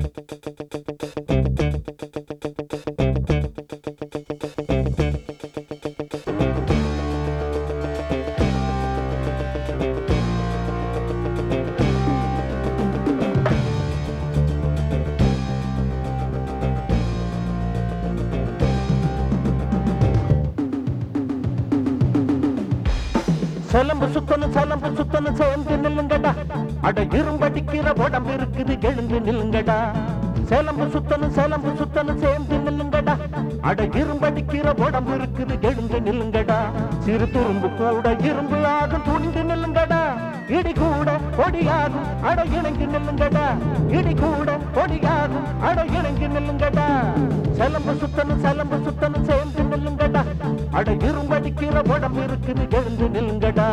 சிலம்பு சுத்தணும் சிலம்பு சுத்தணும் சேர்ந்து நில்லுங்கடா அட இரும்படிக்கிற உடம்பு இருக்குது எழுந்து நில்லுங்கடா சிலம்பு சுத்தணும் சிலம்பு சுத்தணும் சேர்ந்து நில்லுங்கடா அட இரும்படிக்கிற உடம்பு இருக்குது எழுந்து நில்லுங்கடா சிறு துரும்பு கூட இரும்பு ஆகும் துணிந்து நில்லுங்கடா இடி கூட ஒடியாகும் அட இணங்கி நில்லுங்கடா இடி கூட ஒடியாகும் அட இணங்கி நில்லுங்கடா சிலம்பு சுத்தணும் சிலம்பு சுத்தணும் சேர்ந்து நில்லுங்கடா அட இரும்படிக்கிற உடம்பு இருக்குது எழுந்து நில்லுங்கடா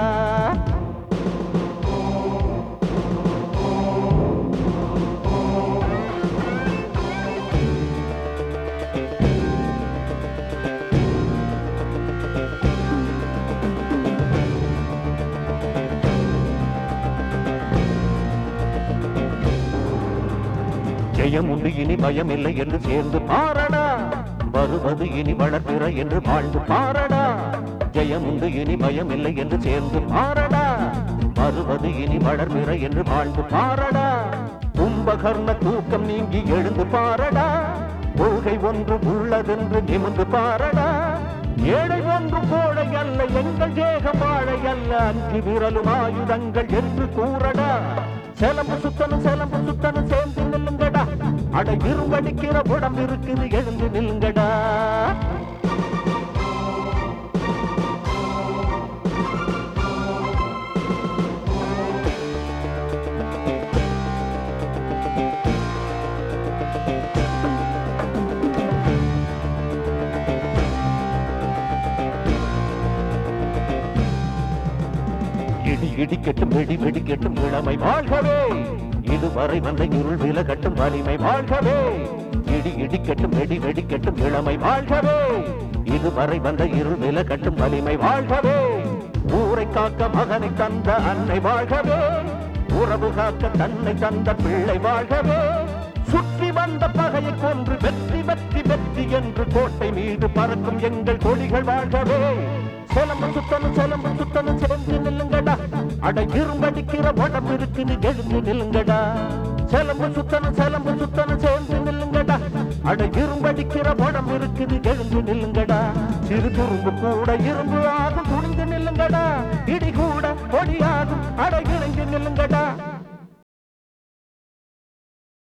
ஜெயம் உண்டு இனி பயம் இல்லை என்று சேர்ந்து பாரடா வருவது இனி வளர்ப்பிற என்று வாழ்ந்து பாரடா ஜெயம் உண்டு இனி பயம் இல்லை என்று சேர்ந்து பாரடா வருவது இனி வளர்ப்பிற என்று வாழ்ந்து பாரடா கும்பகர்ண தூக்கம் நீங்கி எழுந்து பாரடா கொள்கை ஒன்று உள்ளதென்று நிமிர்ந்து பாரடா ஏழை ஒன்று கோழை அல்ல எங்கள் தேகம் வாழை அல்ல அஞ்சு விரலும் ஆயுதங்கள் என்று கூறடா சிலம்பு சுத்தணும் சிலம்பு சுத்தணும் சேர்ந்து நில்லுங்கடா அட இரும்படிக்கிற உடம்பு இருக்குது எழுந்து நில்லுங்கடா இடி இடிக்கட்டும் வெடி வெடிக்கட்டும் இளமை வாழ்கவே இதுவரை வந்த இருள் விலகட்டும் வலிமை வாழ்கவே இடி இடிக்கட்டும் வெடி வெடிக்கட்டும் இளமை வாழ்கவே இதுவரை வந்த இருள் விலகட்டும் வலிமை வாழ்கவே ஊரை காக்க மகனை தந்த அன்னை வாழ்கவே உறவு காக்க தன்னை தந்த பிள்ளை வாழ்கவே சுற்றி வந்த பகையை கொன்று வெற்றி வெற்றி வெற்றி என்று கோட்டை மீது பறக்கும் எங்கள் கொடிகள் வாழ்கவே சிலம்பு சுத்தணும் சிலம்பு சுத்தணும் சேர்ந்து நில்லுங்கடா அட இரும்படிக்கிற உடம்பு இருக்குது எழுந்து நில்லுங்கடா சிலம்பு சுத்தணும் சிலம்பு சுத்தணும் சேர்ந்து நில்லுங்கடா அட இரும்படிக்கிற உடம்பு இருக்குது எழுந்து நில்லுங்கடா சிறு துரும்பு கூட இரும்பு ஆகும் துணிந்து நில்லுங்கடா இடி கூட ஒளியாகும் அட இணைந்து நில்லுங்கடா